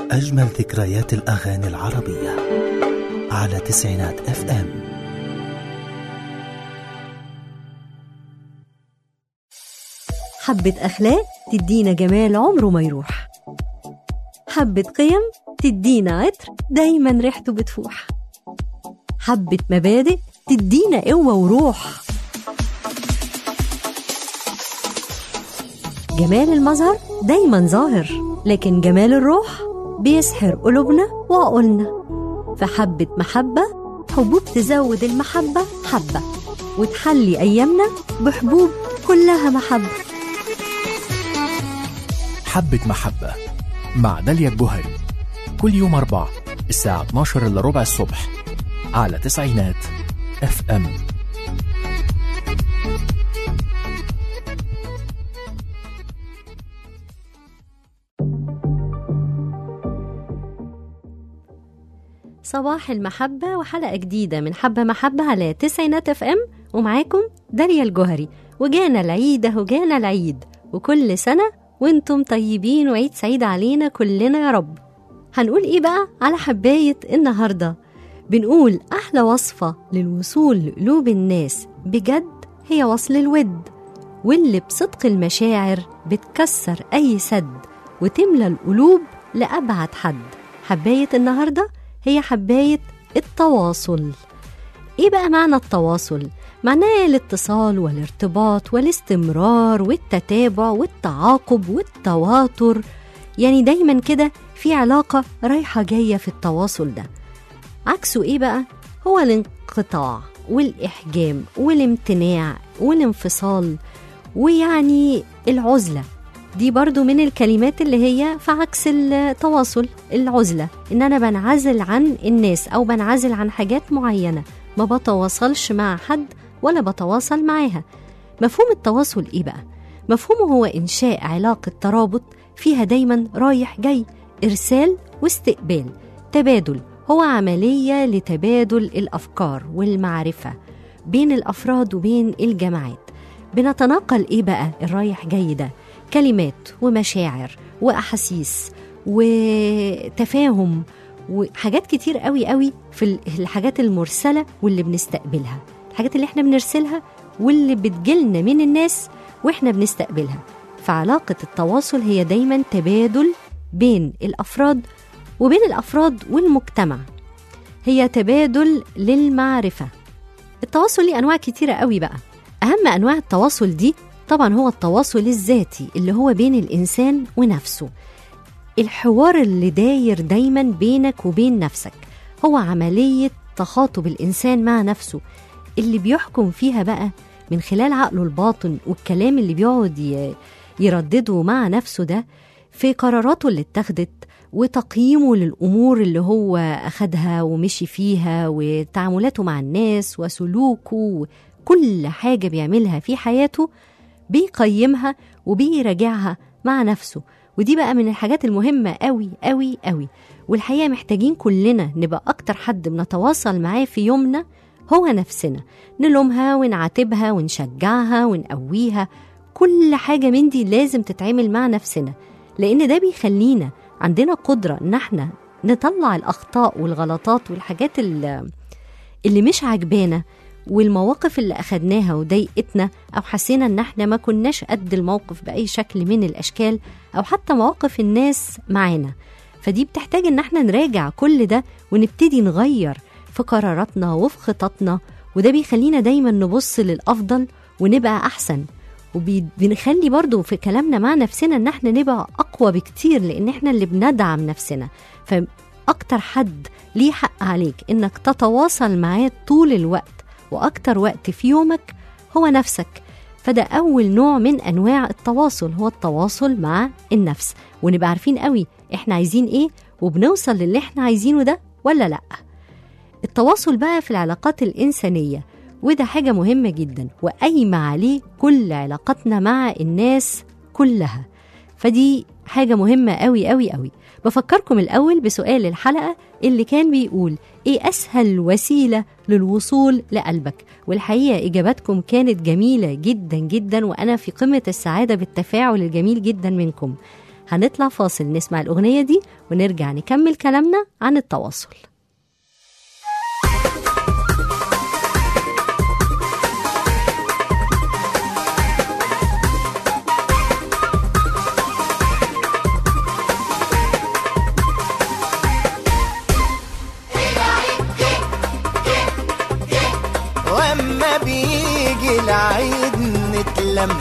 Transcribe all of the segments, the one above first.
أجمل ذكريات الأغاني العربية على تسعينات اف ام حبة أخلاق تدينا جمال عمره ما يروح حبة قيم تدينا عطر دايما ريحته بتفوح حبة مبادئ تدينا قوة وروح جمال المظهر دايما ظاهر لكن جمال الروح بيسحر قلوبنا وعقولنا فحبة محبة حبوب تزود المحبة حبة وتحلي أيامنا بحبوب كلها محبة حبة محبة مع داليا الجوهري كل يوم أربع الساعة 12 إلا ربع الصبح على تسعينات اف ام صباح المحبة وحلقة جديدة من حبة محبة على تسعينات اف ام ومعاكم داليا الجوهري وجانا العيد اهو جانا العيد وكل سنة وانتم طيبين وعيد سعيد علينا كلنا يا رب هنقول ايه بقى على حباية النهاردة بنقول أحلى وصفة للوصول لقلوب الناس بجد هي وصل الود واللي بصدق المشاعر بتكسر أي سد وتملى القلوب لأبعد حد حباية النهاردة هي حباية التواصل ايه بقى معنى التواصل؟ معناه الاتصال والارتباط والاستمرار والتتابع والتعاقب والتواتر يعني دايما كده في علاقة رايحة جاية في التواصل ده عكسه ايه بقى؟ هو الانقطاع والإحجام والامتناع والانفصال ويعني العزلة دي برضو من الكلمات اللي هي في عكس التواصل العزلة إن أنا بنعزل عن الناس أو بنعزل عن حاجات معينة ما بتواصلش مع حد ولا بتواصل معاها مفهوم التواصل إيه بقى؟ مفهومه هو إنشاء علاقة ترابط فيها دايما رايح جاي إرسال واستقبال تبادل هو عملية لتبادل الأفكار والمعرفة بين الأفراد وبين الجماعات بنتناقل إيه بقى الرايح جاي ده؟ كلمات ومشاعر وأحاسيس وتفاهم وحاجات كتير قوي قوي في الحاجات المرسلة واللي بنستقبلها الحاجات اللي احنا بنرسلها واللي بتجيلنا من الناس واحنا بنستقبلها فعلاقة التواصل هي دايما تبادل بين الأفراد وبين الأفراد والمجتمع هي تبادل للمعرفة التواصل ليه أنواع كتيرة قوي بقى أهم أنواع التواصل دي طبعا هو التواصل الذاتي اللي هو بين الإنسان ونفسه الحوار اللي داير دايما بينك وبين نفسك هو عملية تخاطب الإنسان مع نفسه اللي بيحكم فيها بقى من خلال عقله الباطن والكلام اللي بيقعد يردده مع نفسه ده في قراراته اللي اتخذت وتقييمه للأمور اللي هو أخدها ومشي فيها وتعاملاته مع الناس وسلوكه كل حاجة بيعملها في حياته بيقيمها وبيراجعها مع نفسه ودي بقى من الحاجات المهمة قوي قوي قوي والحقيقة محتاجين كلنا نبقى أكتر حد بنتواصل معاه في يومنا هو نفسنا نلومها ونعاتبها ونشجعها ونقويها كل حاجة من دي لازم تتعامل مع نفسنا لأن ده بيخلينا عندنا قدرة إن احنا نطلع الأخطاء والغلطات والحاجات اللي, اللي مش عجبانا والمواقف اللي أخدناها وضايقتنا أو حسينا إن احنا ما كناش قد الموقف بأي شكل من الأشكال أو حتى مواقف الناس معانا فدي بتحتاج إن احنا نراجع كل ده ونبتدي نغير في قراراتنا وفي خططنا وده بيخلينا دايما نبص للأفضل ونبقى أحسن وبنخلي برضو في كلامنا مع نفسنا إن احنا نبقى أقوى بكتير لأن احنا اللي بندعم نفسنا فأكتر حد ليه حق عليك إنك تتواصل معاه طول الوقت وأكتر وقت في يومك هو نفسك فده أول نوع من أنواع التواصل هو التواصل مع النفس ونبقى عارفين قوي إحنا عايزين إيه وبنوصل للي إحنا عايزينه ده ولا لأ التواصل بقى في العلاقات الإنسانية وده حاجة مهمة جدا وقايمة عليه كل علاقاتنا مع الناس كلها فدي حاجة مهمة قوي قوي قوي بفكركم الأول بسؤال الحلقة اللي كان بيقول إيه أسهل وسيلة للوصول لقلبك والحقيقة إجاباتكم كانت جميلة جدا جدا وأنا في قمة السعادة بالتفاعل الجميل جدا منكم هنطلع فاصل نسمع الأغنية دي ونرجع نكمل كلامنا عن التواصل واما بيجي العيد نتلم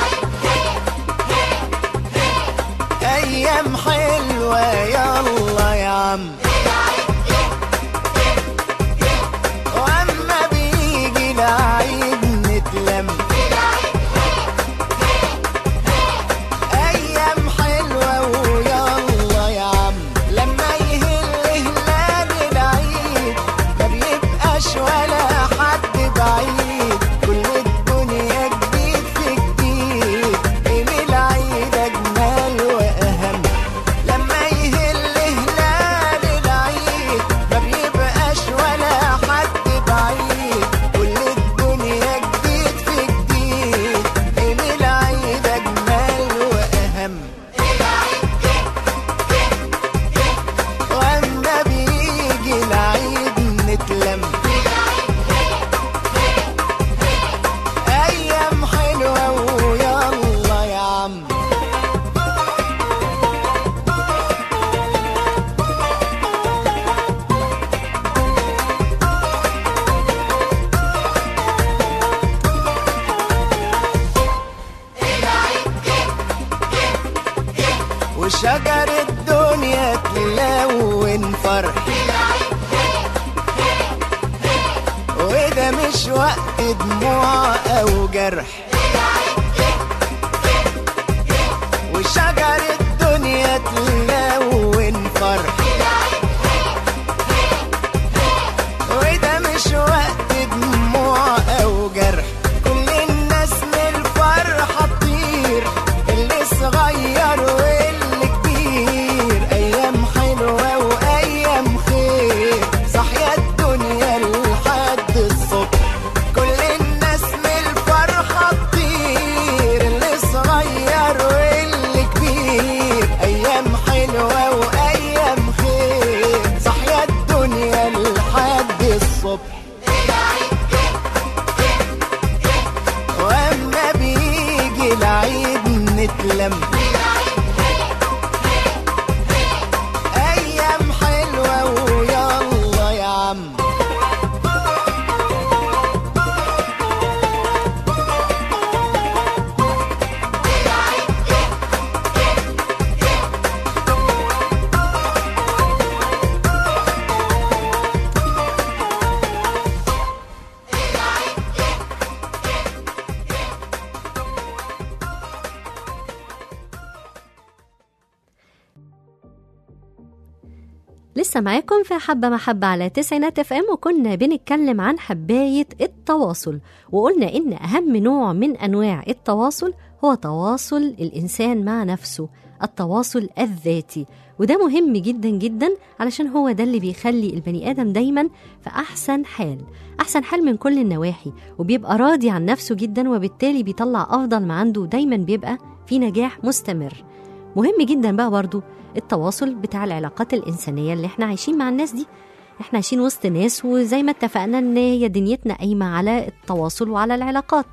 ايام حلوه يلا يا عم واما بيجي العيد نتلم ايام حلوه ويلا يا عم لما يهل هلال العيد ما بيبقاش ولا حد بعيد كل الدنيا جديد في جديد يوم العيد اجمل واهم لما يهل هلال العيد ما بيبقاش ولا حد بعيد كل الدنيا جديد في جديد يوم العيد اجمل واهم واما بيجي العيد نتلم ايام حلوه ويلا يا عم وشجر الدنيا تلون فرح وده مش وقت دموع او جرح وشجر الدنيا تلون فرح وده مش وقت دموع او جرح كل الناس من الفرحة تطير اللي صغير واللي كبير ايام حلوة وايام خير صحيا الدنيا لحد الصبح كل الناس من الفرحة تطير اللي صغير واللي كبير ايام حلوة وايام خير صحيا الدنيا لحد الصبح واما بيجي العيد نتلم ايام حلوه ويلا يا عم لسه معاكم في حبة محبة على تسعينات اف ام وكنا بنتكلم عن حباية التواصل وقلنا ان اهم نوع من انواع التواصل هو تواصل الانسان مع نفسه التواصل الذاتي وده مهم جدا جدا علشان هو ده اللي بيخلي البني ادم دايما في احسن حال احسن حال من كل النواحي وبيبقى راضي عن نفسه جدا وبالتالي بيطلع افضل ما عنده ودايما بيبقى في نجاح مستمر مهم جدا بقى برضو التواصل بتاع العلاقات الإنسانية اللي احنا عايشين مع الناس دي احنا عايشين وسط ناس وزي ما اتفقنا ان هي دنيتنا قايمة على التواصل وعلى العلاقات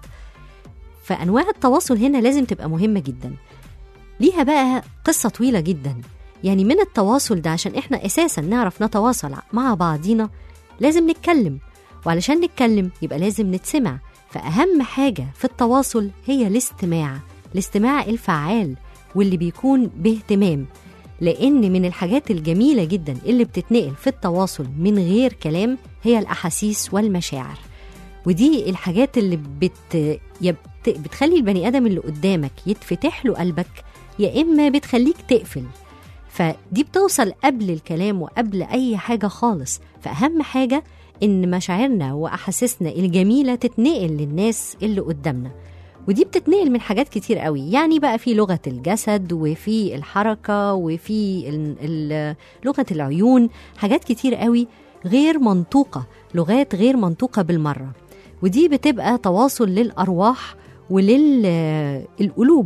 فأنواع التواصل هنا لازم تبقى مهمة جدا ليها بقى قصة طويلة جدا يعني من التواصل ده عشان احنا أساسا نعرف نتواصل مع بعضينا لازم نتكلم وعلشان نتكلم يبقى لازم نتسمع فأهم حاجة في التواصل هي الاستماع الاستماع الفعال واللي بيكون باهتمام لأن من الحاجات الجميلة جدا اللي بتتنقل في التواصل من غير كلام هي الأحاسيس والمشاعر ودي الحاجات اللي بت... يا بت... بتخلي البني آدم اللي قدامك يتفتح له قلبك يا إما بتخليك تقفل فدي بتوصل قبل الكلام وقبل أي حاجة خالص فأهم حاجة إن مشاعرنا وأحاسيسنا الجميلة تتنقل للناس اللي قدامنا ودي بتتنقل من حاجات كتير قوي يعني بقى في لغة الجسد وفي الحركة وفي ال- ال- لغة العيون حاجات كتير قوي غير منطوقة لغات غير منطوقة بالمرة ودي بتبقى تواصل للأرواح وللقلوب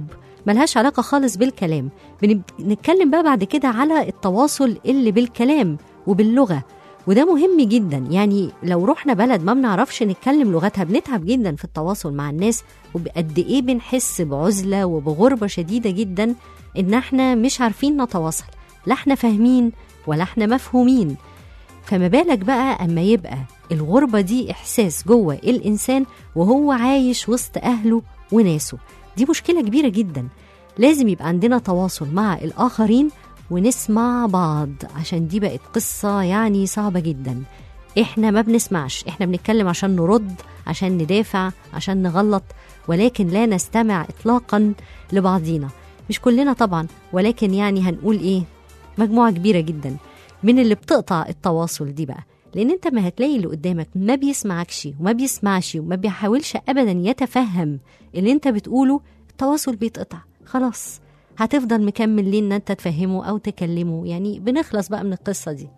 ملهاش علاقة خالص بالكلام بنتكلم بقى بعد كده على التواصل اللي بالكلام وباللغة وده مهم جدا يعني لو رحنا بلد ما بنعرفش نتكلم لغتها بنتعب جدا في التواصل مع الناس وبقد ايه بنحس بعزلة وبغربة شديدة جدا ان احنا مش عارفين نتواصل لا احنا فاهمين ولا احنا مفهومين فما بالك بقى اما يبقى الغربة دي احساس جوه الانسان وهو عايش وسط اهله وناسه دي مشكلة كبيرة جدا لازم يبقى عندنا تواصل مع الآخرين ونسمع بعض عشان دي بقت قصة يعني صعبة جدا احنا ما بنسمعش احنا بنتكلم عشان نرد عشان ندافع عشان نغلط ولكن لا نستمع اطلاقا لبعضينا مش كلنا طبعا ولكن يعني هنقول ايه مجموعة كبيرة جدا من اللي بتقطع التواصل دي بقى لان انت ما هتلاقي اللي قدامك ما بيسمعكش وما بيسمعش وما بيحاولش ابدا يتفهم اللي انت بتقوله التواصل بيتقطع خلاص هتفضل مكمل ليه ان انت تفهمه او تكلمه يعني بنخلص بقى من القصه دي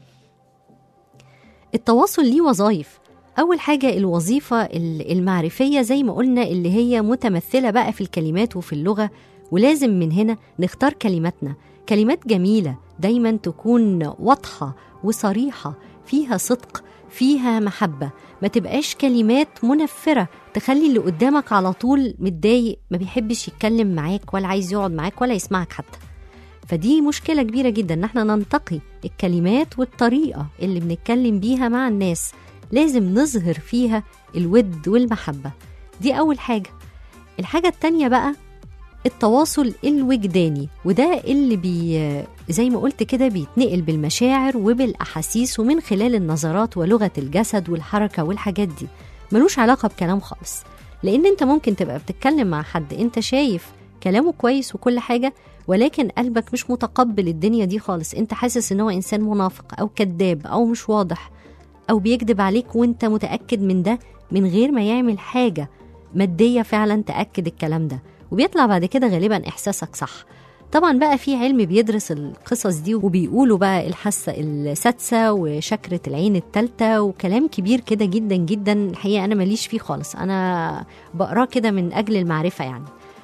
التواصل ليه وظائف اول حاجه الوظيفه المعرفيه زي ما قلنا اللي هي متمثله بقى في الكلمات وفي اللغه ولازم من هنا نختار كلماتنا كلمات جميله دايما تكون واضحه وصريحه فيها صدق فيها محبه ما تبقاش كلمات منفره تخلي اللي قدامك على طول متضايق ما بيحبش يتكلم معاك ولا عايز يقعد معاك ولا يسمعك حتى فدي مشكله كبيره جدا ان احنا ننتقي الكلمات والطريقه اللي بنتكلم بيها مع الناس لازم نظهر فيها الود والمحبه دي اول حاجه الحاجه التانيه بقى التواصل الوجداني وده اللي بي زي ما قلت كده بيتنقل بالمشاعر وبالأحاسيس ومن خلال النظرات ولغة الجسد والحركة والحاجات دي ملوش علاقة بكلام خالص لأن أنت ممكن تبقى بتتكلم مع حد أنت شايف كلامه كويس وكل حاجة ولكن قلبك مش متقبل الدنيا دي خالص أنت حاسس إن هو إنسان منافق أو كذاب أو مش واضح أو بيكذب عليك وأنت متأكد من ده من غير ما يعمل حاجة مادية فعلا تأكد الكلام ده وبيطلع بعد كده غالبا إحساسك صح طبعا بقى في علم بيدرس القصص دي وبيقولوا بقى الحاسة السادسة وشكرة العين التالتة وكلام كبير كده جدا جدا الحقيقة أنا ماليش فيه خالص أنا بقراه كده من أجل المعرفة يعني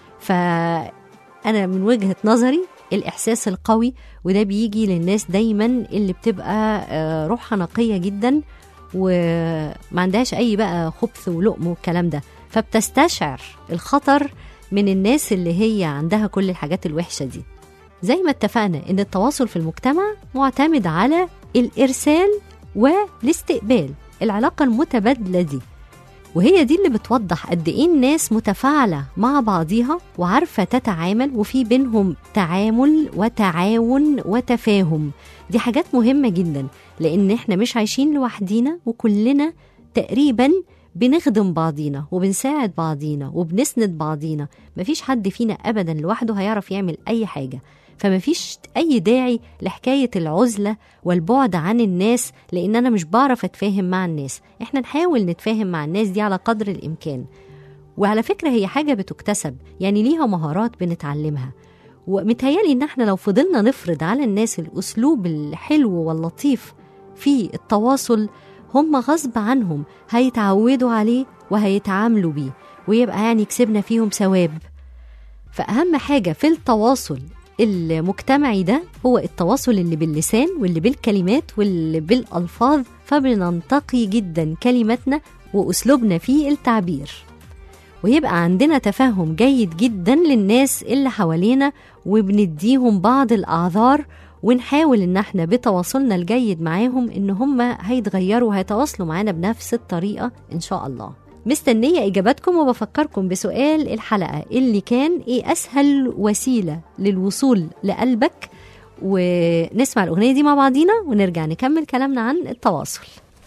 فأنا من وجهة نظري الإحساس القوي وده بيجي للناس دايما اللي بتبقى روحها نقية جدا وما عندهاش أي بقى خبث ولقم والكلام ده فبتستشعر الخطر من الناس اللي هي عندها كل الحاجات الوحشة دي زي ما اتفقنا ان التواصل في المجتمع معتمد على الارسال والاستقبال العلاقة المتبادلة دي وهي دي اللي بتوضح قد ايه الناس متفاعلة مع بعضيها وعارفة تتعامل وفي بينهم تعامل وتعاون وتفاهم دي حاجات مهمة جدا لان احنا مش عايشين لوحدينا وكلنا تقريبا بنخدم بعضينا وبنساعد بعضينا وبنسند بعضينا مفيش حد فينا ابدا لوحده هيعرف يعمل اي حاجه فمفيش اي داعي لحكايه العزله والبعد عن الناس لان انا مش بعرف اتفاهم مع الناس احنا نحاول نتفاهم مع الناس دي على قدر الامكان وعلى فكره هي حاجه بتكتسب يعني ليها مهارات بنتعلمها ومتهيالي ان احنا لو فضلنا نفرض على الناس الاسلوب الحلو واللطيف في التواصل هم غصب عنهم هيتعودوا عليه وهيتعاملوا بيه ويبقى يعني كسبنا فيهم ثواب فأهم حاجة في التواصل المجتمعي ده هو التواصل اللي باللسان واللي بالكلمات واللي بالألفاظ فبننتقي جدا كلماتنا وأسلوبنا في التعبير ويبقى عندنا تفهم جيد جدا للناس اللي حوالينا وبنديهم بعض الأعذار ونحاول ان احنا بتواصلنا الجيد معاهم ان هم هيتغيروا وهيتواصلوا معانا بنفس الطريقه ان شاء الله مستنيه اجاباتكم وبفكركم بسؤال الحلقه اللي كان ايه اسهل وسيله للوصول لقلبك ونسمع الاغنيه دي مع بعضينا ونرجع نكمل كلامنا عن التواصل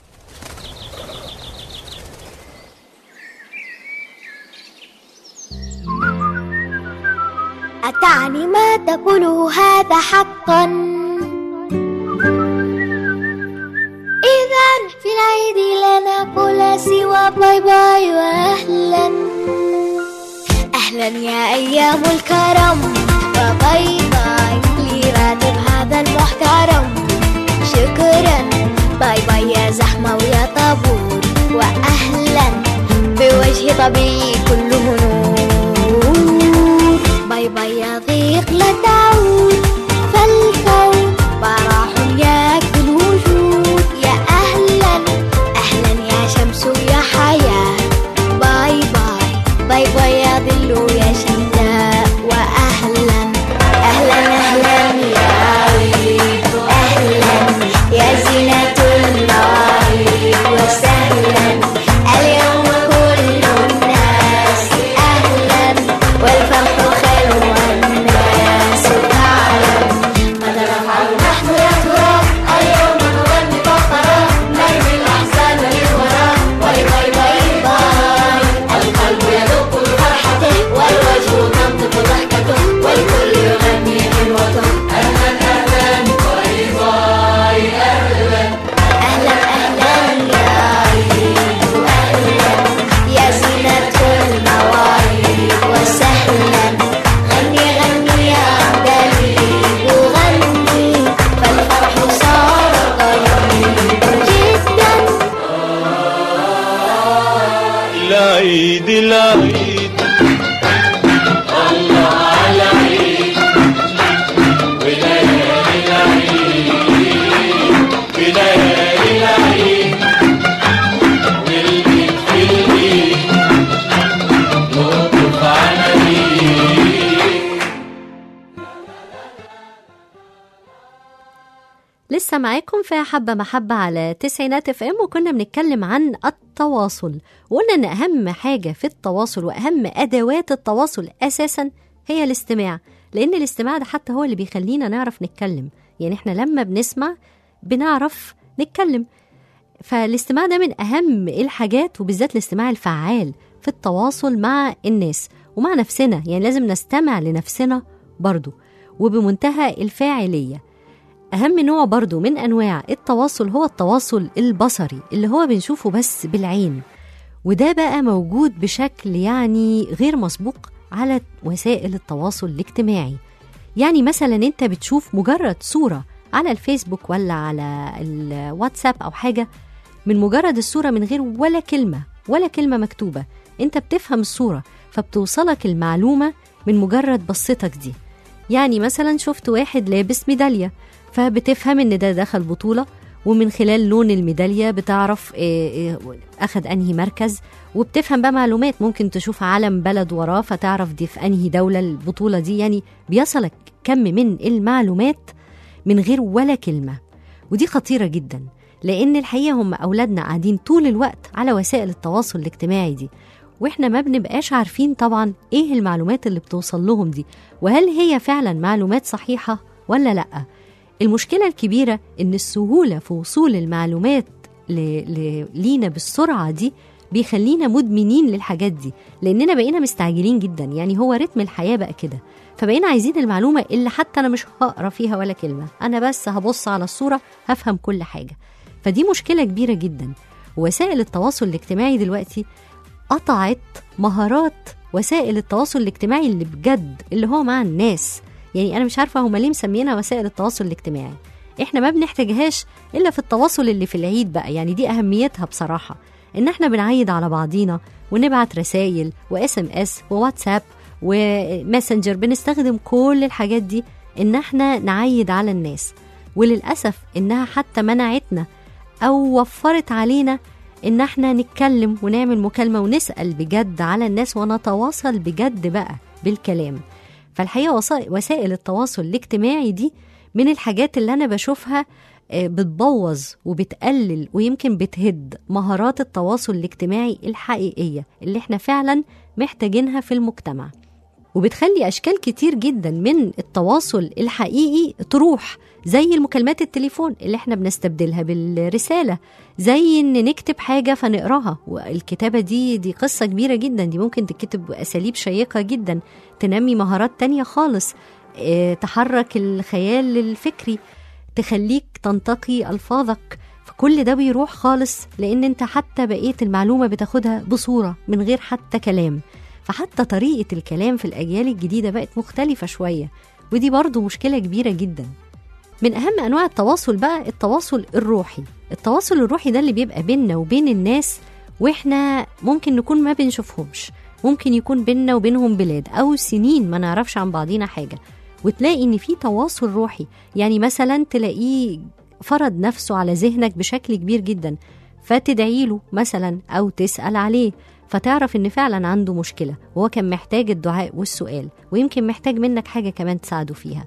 أتعني ما تقوله هذا حقا إذا في العيد لا نقول سوى باي باي وأهلا أهلا يا أيام الكرم وباي باي لراتب هذا المحترم شكرا باي باي يا زحمة ويا طابور وأهلا بوجه طبيعي كله نور باي لسه معاكم في حبة محبة على تسعينات اف ام وكنا بنتكلم عن التواصل وقلنا ان اهم حاجة في التواصل واهم ادوات التواصل اساسا هي الاستماع لان الاستماع ده حتى هو اللي بيخلينا نعرف نتكلم يعني احنا لما بنسمع بنعرف نتكلم فالاستماع ده من اهم الحاجات وبالذات الاستماع الفعال في التواصل مع الناس ومع نفسنا يعني لازم نستمع لنفسنا برضو وبمنتهى الفاعليه أهم نوع برضو من أنواع التواصل هو التواصل البصري اللي هو بنشوفه بس بالعين وده بقى موجود بشكل يعني غير مسبوق على وسائل التواصل الاجتماعي يعني مثلا انت بتشوف مجرد صورة على الفيسبوك ولا على الواتساب أو حاجة من مجرد الصورة من غير ولا كلمة ولا كلمة مكتوبة انت بتفهم الصورة فبتوصلك المعلومة من مجرد بصتك دي يعني مثلا شفت واحد لابس ميدالية فبتفهم ان ده دخل بطولة ومن خلال لون الميدالية بتعرف إيه إيه أخد أنهي مركز وبتفهم بقى معلومات ممكن تشوف علم بلد وراه فتعرف دي في أنهي دولة البطولة دي يعني بيصلك كم من المعلومات من غير ولا كلمة ودي خطيرة جدا لأن الحقيقة هم أولادنا قاعدين طول الوقت على وسائل التواصل الاجتماعي دي واحنا ما بنبقاش عارفين طبعا ايه المعلومات اللي بتوصل لهم دي وهل هي فعلا معلومات صحيحة ولا لأ المشكلة الكبيرة إن السهولة في وصول المعلومات ل... ل... لينا بالسرعة دي بيخلينا مدمنين للحاجات دي لأننا بقينا مستعجلين جدا يعني هو رتم الحياة بقى كده فبقينا عايزين المعلومة اللي حتى أنا مش هقرا فيها ولا كلمة أنا بس هبص على الصورة هفهم كل حاجة فدي مشكلة كبيرة جدا وسائل التواصل الاجتماعي دلوقتي قطعت مهارات وسائل التواصل الاجتماعي اللي بجد اللي هو مع الناس يعني انا مش عارفه هما ليه مسمينها وسائل التواصل الاجتماعي احنا ما بنحتاجهاش الا في التواصل اللي في العيد بقى يعني دي اهميتها بصراحه ان احنا بنعيد على بعضينا ونبعت رسائل واس ام اس وواتساب وماسنجر بنستخدم كل الحاجات دي ان احنا نعيد على الناس وللاسف انها حتى منعتنا او وفرت علينا ان احنا نتكلم ونعمل مكالمه ونسال بجد على الناس ونتواصل بجد بقى بالكلام فالحقيقه وسائل التواصل الاجتماعي دي من الحاجات اللي انا بشوفها بتبوظ وبتقلل ويمكن بتهد مهارات التواصل الاجتماعي الحقيقيه اللي احنا فعلا محتاجينها في المجتمع وبتخلي اشكال كتير جدا من التواصل الحقيقي تروح زي المكالمات التليفون اللي احنا بنستبدلها بالرساله زي ان نكتب حاجه فنقراها والكتابه دي دي قصه كبيره جدا دي ممكن تكتب باساليب شيقه جدا تنمي مهارات تانية خالص اه تحرك الخيال الفكري تخليك تنتقي الفاظك فكل ده بيروح خالص لان انت حتى بقيه المعلومه بتاخدها بصوره من غير حتى كلام فحتى طريقه الكلام في الاجيال الجديده بقت مختلفه شويه ودي برضو مشكله كبيره جدا من أهم أنواع التواصل بقى التواصل الروحي التواصل الروحي ده اللي بيبقى بيننا وبين الناس وإحنا ممكن نكون ما بنشوفهمش ممكن يكون بيننا وبينهم بلاد أو سنين ما نعرفش عن بعضينا حاجة وتلاقي إن في تواصل روحي يعني مثلا تلاقيه فرض نفسه على ذهنك بشكل كبير جدا فتدعي له مثلا أو تسأل عليه فتعرف إن فعلا عنده مشكلة وهو كان محتاج الدعاء والسؤال ويمكن محتاج منك حاجة كمان تساعده فيها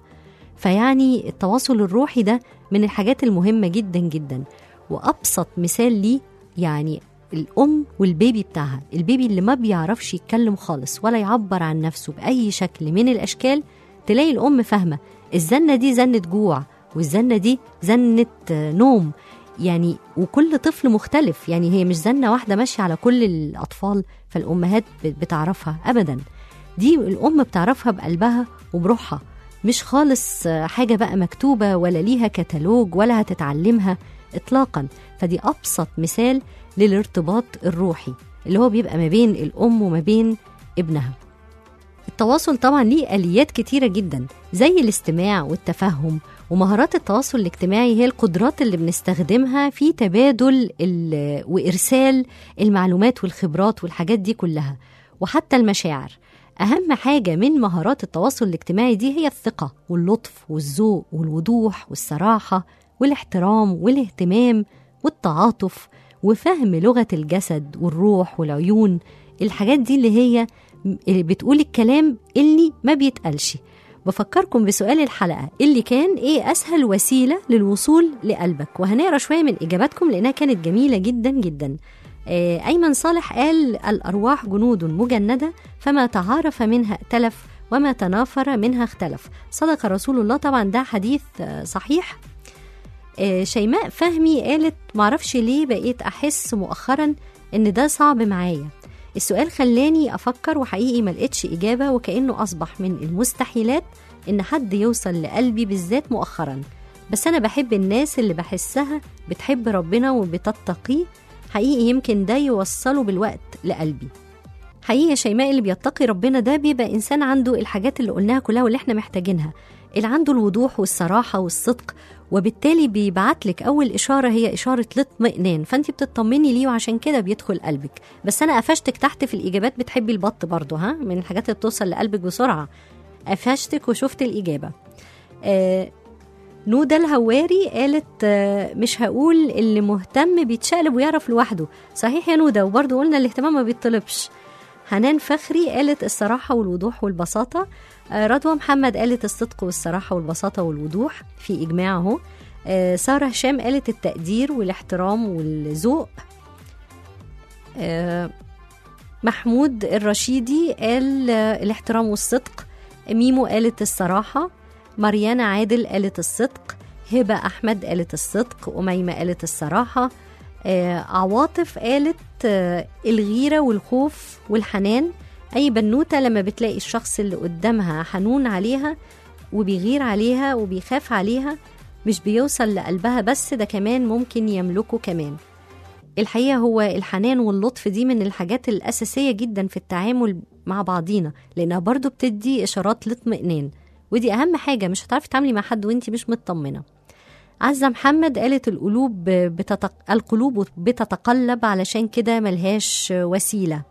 فيعني التواصل الروحي ده من الحاجات المهمة جدا جدا وأبسط مثال ليه يعني الأم والبيبي بتاعها البيبي اللي ما بيعرفش يتكلم خالص ولا يعبر عن نفسه بأي شكل من الأشكال تلاقي الأم فاهمة الزنة دي زنة جوع والزنة دي زنة نوم يعني وكل طفل مختلف يعني هي مش زنة واحدة ماشية على كل الأطفال فالأمهات بتعرفها أبدا دي الأم بتعرفها بقلبها وبروحها مش خالص حاجة بقى مكتوبة ولا ليها كتالوج ولا هتتعلمها إطلاقا فدي أبسط مثال للارتباط الروحي اللي هو بيبقى ما بين الأم وما بين ابنها التواصل طبعا ليه آليات كتيرة جدا زي الاستماع والتفهم ومهارات التواصل الاجتماعي هي القدرات اللي بنستخدمها في تبادل وإرسال المعلومات والخبرات والحاجات دي كلها وحتى المشاعر أهم حاجة من مهارات التواصل الاجتماعي دي هي الثقة واللطف والذوق والوضوح والصراحة والاحترام والاهتمام والتعاطف وفهم لغة الجسد والروح والعيون الحاجات دي اللي هي اللي بتقول الكلام اللي ما بيتقالش بفكركم بسؤال الحلقة اللي كان إيه أسهل وسيلة للوصول لقلبك وهنقرا شوية من إجاباتكم لأنها كانت جميلة جدا جدا آه، أيمن صالح قال الأرواح جنود مجندة فما تعارف منها ائتلف وما تنافر منها اختلف صدق رسول الله طبعا ده حديث آه، صحيح آه، شيماء فهمي قالت معرفش ليه بقيت أحس مؤخرا إن ده صعب معايا السؤال خلاني أفكر وحقيقي ما لقيتش إجابة وكأنه أصبح من المستحيلات إن حد يوصل لقلبي بالذات مؤخرا بس أنا بحب الناس اللي بحسها بتحب ربنا وبتتقيه حقيقي يمكن ده يوصله بالوقت لقلبي حقيقي يا شيماء اللي بيتقي ربنا ده بيبقى إنسان عنده الحاجات اللي قلناها كلها واللي احنا محتاجينها اللي عنده الوضوح والصراحة والصدق وبالتالي بيبعت لك أول إشارة هي إشارة الاطمئنان فأنت بتطمني ليه وعشان كده بيدخل قلبك بس أنا قفشتك تحت في الإجابات بتحبي البط برضه ها من الحاجات اللي بتوصل لقلبك بسرعة قفشتك وشفت الإجابة آه نودا الهواري قالت آه، مش هقول اللي مهتم بيتشقلب ويعرف لوحده صحيح يا نودا وبرضه قلنا الاهتمام ما بيطلبش حنان فخري قالت الصراحة والوضوح والبساطة آه، رضوى محمد قالت الصدق والصراحة والبساطة والوضوح في إجماع أهو آه، سارة هشام قالت التقدير والاحترام والذوق آه، محمود الرشيدي قال آه، الاحترام والصدق ميمو قالت الصراحة مريانا عادل قالت الصدق هبة أحمد قالت الصدق أميمة قالت الصراحة آه، عواطف قالت آه، الغيرة والخوف والحنان أي بنوتة لما بتلاقي الشخص اللي قدامها حنون عليها وبيغير عليها وبيخاف عليها مش بيوصل لقلبها بس ده كمان ممكن يملكه كمان الحقيقة هو الحنان واللطف دي من الحاجات الأساسية جدا في التعامل مع بعضينا لأنها برضو بتدي إشارات الاطمئنان ودي أهم حاجة مش هتعرفي تتعاملي مع حد وانتي مش مطمنة عزة محمد قالت القلوب بتتق... القلوب بتتقلب علشان كده ملهاش وسيلة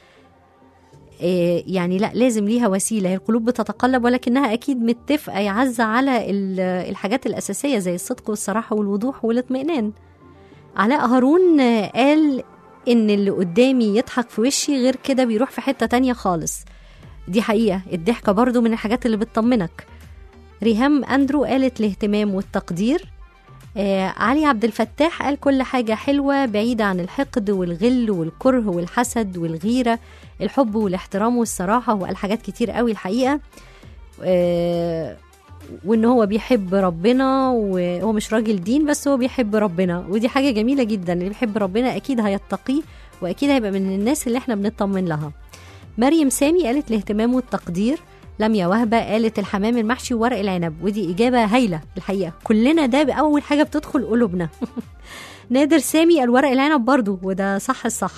إيه يعني لا لازم ليها وسيلة هي القلوب بتتقلب ولكنها أكيد متفقة يا عزة على ال- الحاجات الأساسية زي الصدق والصراحة والوضوح والاطمئنان علاء هارون آه، قال إن اللي قدامي يضحك في وشي غير كده بيروح في حتة تانية خالص دي حقيقة الضحكة برضو من الحاجات اللي بتطمنك ريهام أندرو قالت الاهتمام والتقدير آه علي عبد الفتاح قال كل حاجة حلوة بعيدة عن الحقد والغل والكره والحسد والغيرة الحب والاحترام والصراحة وقال حاجات كتير قوي الحقيقة آه وان هو بيحب ربنا وهو مش راجل دين بس هو بيحب ربنا ودي حاجة جميلة جدا اللي بيحب ربنا اكيد هيتقيه واكيد هيبقى من الناس اللي احنا بنطمن لها مريم سامي قالت الاهتمام والتقدير لميا وهبة قالت الحمام المحشي وورق العنب ودي إجابة هايلة الحقيقة كلنا ده أول حاجة بتدخل قلوبنا نادر سامي قال ورق العنب برضو وده صح الصح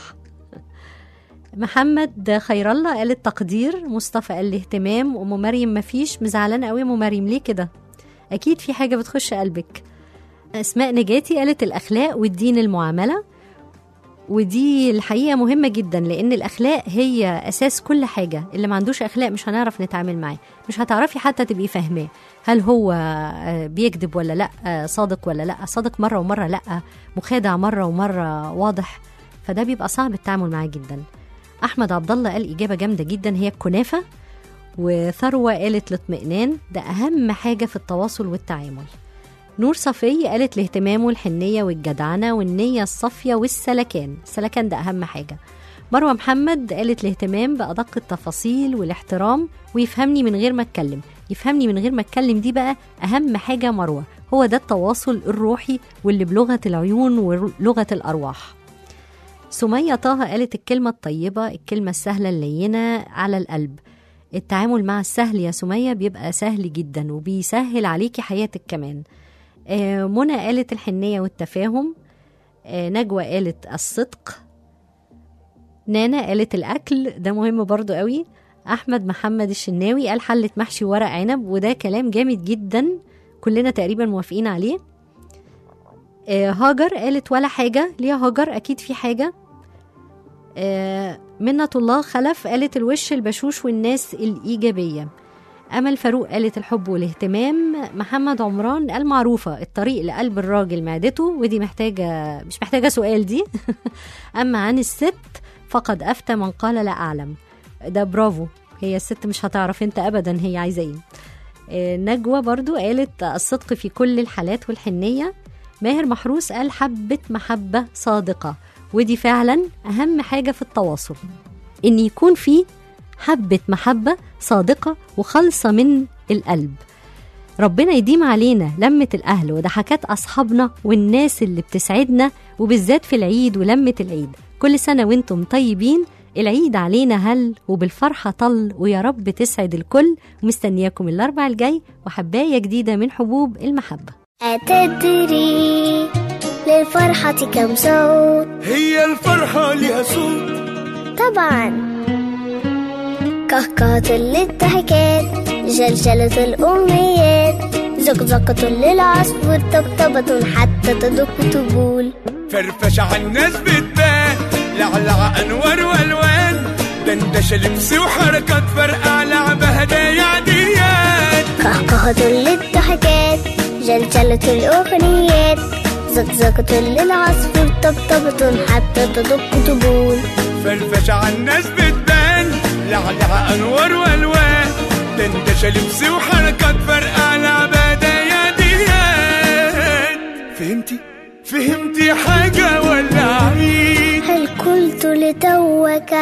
محمد خير الله قال التقدير مصطفى قال الاهتمام ام مريم مفيش مزعلانه قوي يا ام مريم ليه كده اكيد في حاجه بتخش قلبك اسماء نجاتي قالت الاخلاق والدين المعامله ودي الحقيقه مهمه جدا لان الاخلاق هي اساس كل حاجه اللي ما عندوش اخلاق مش هنعرف نتعامل معاه مش هتعرفي حتى تبقي فاهماه هل هو آه، بيكذب ولا لا آه، صادق ولا لا صادق مره ومره لا مخادع مره ومره واضح فده بيبقى صعب التعامل معاه جدا احمد عبد الله قال اجابه جامده جدا هي الكنافه وثروه قالت الاطمئنان ده اهم حاجه في التواصل والتعامل نور صفي قالت الاهتمام والحنيه والجدعنه والنيه الصافيه والسلكان السلكان ده اهم حاجه مروه محمد قالت الاهتمام بادق التفاصيل والاحترام ويفهمني من غير ما اتكلم يفهمني من غير ما اتكلم دي بقى اهم حاجه مروه هو ده التواصل الروحي واللي بلغه العيون ولغه الارواح سمية طه قالت الكلمة الطيبة الكلمة السهلة اللينة على القلب التعامل مع السهل يا سمية بيبقى سهل جدا وبيسهل عليكي حياتك كمان آه، منى قالت الحنية والتفاهم آه، نجوى قالت الصدق نانا قالت الأكل ده مهم برضو قوي أحمد محمد الشناوي قال حلة محشي ورق عنب وده كلام جامد جدا كلنا تقريبا موافقين عليه آه، هاجر قالت ولا حاجة ليه هاجر أكيد في حاجة آه، منة الله خلف قالت الوش البشوش والناس الإيجابية أمل فاروق قالت الحب والاهتمام محمد عمران قال معروفة الطريق لقلب الراجل معدته ودي محتاجة مش محتاجة سؤال دي أما عن الست فقد أفتى من قال لا أعلم ده برافو هي الست مش هتعرف انت أبدا هي عايزة ايه آه، نجوى برضو قالت الصدق في كل الحالات والحنية ماهر محروس قال حبة محبة صادقة ودي فعلا أهم حاجة في التواصل إن يكون في حبة محبة صادقة وخالصة من القلب ربنا يديم علينا لمة الأهل وضحكات أصحابنا والناس اللي بتسعدنا وبالذات في العيد ولمة العيد كل سنة وانتم طيبين العيد علينا هل وبالفرحة طل ويا رب تسعد الكل ومستنياكم الأربع الجاي وحباية جديدة من حبوب المحبة أتدري للفرحة كم صوت هي الفرحة لها صوت طبعا كهكهة للضحكات جلجلة الأمنيات زقزقة للعصفور طبطبة حتى تدق طبول فرفش عالناس بتبان لعلع انوار والوان دندشه لبس وحركات فرقع لعبه هدايا عاديات كهكهة للضحكات جلجلة الأغنيات زقزقة للعصفور طبطبة حتى تدق طبول فرفش عالناس بتبان لعلع انوار والوان دندشه لبس وحركات فرقع لعبه هدايا عاديات فهمتي فهمتي حاجه ولا عيد هل قلت لتوك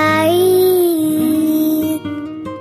عيد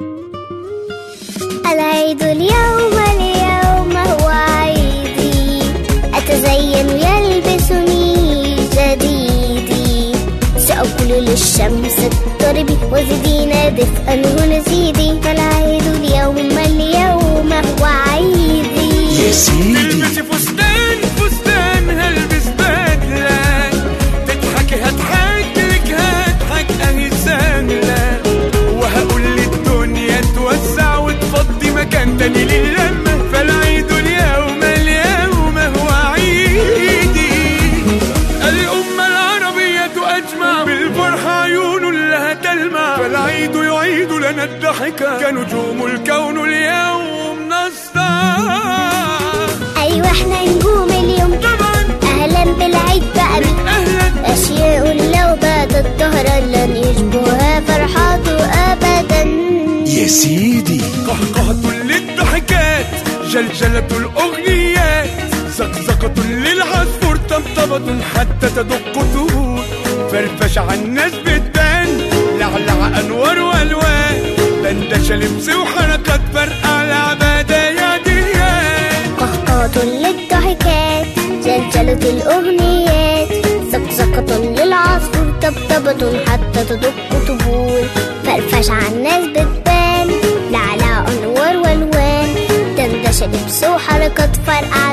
العيد اليوم اليوم هو عيدي أتزين يلبسني جديدي سأقول للشمس اضطربي وزدينا دفئا ونزيدي فالعيد اليوم اليوم هو عيدي تلبسي فستان فستان هلبس بدلة تضحكي هضحك لك هضحك اهي سهلة وهقول للدنيا توسع وتفضي مكان تاني للمة فالعيد اليوم اليوم هو عيدي الأمة العربية أجمع بالفرحة عيون لها تلمع فالعيد يعيد لنا الضحكة كنجوم الكون اليوم نسطع أيوة احنا نجوم اليوم طبعا أهلا بالعيد بقى بك اهلا أشياء لو باتت ظهرا لن يشبهها فرحاته أبدا يا سيدي قهقهة للضحكات جلجلة الأغنيات زقزقة للعصفور طبطبة حتى تدق طهور فرفش عالناس بتبان لعلع أنوار وألوان دندشة لبس وحركات فرقع لعبة يا ديان قهقهة للضحكات جلجلة الأغنيات زقزقة للعصفور طبطبة حتى تدق طبول فرفش عالناس بتبان لعلى أنوار والوان دندشة لبس وحركات فرقع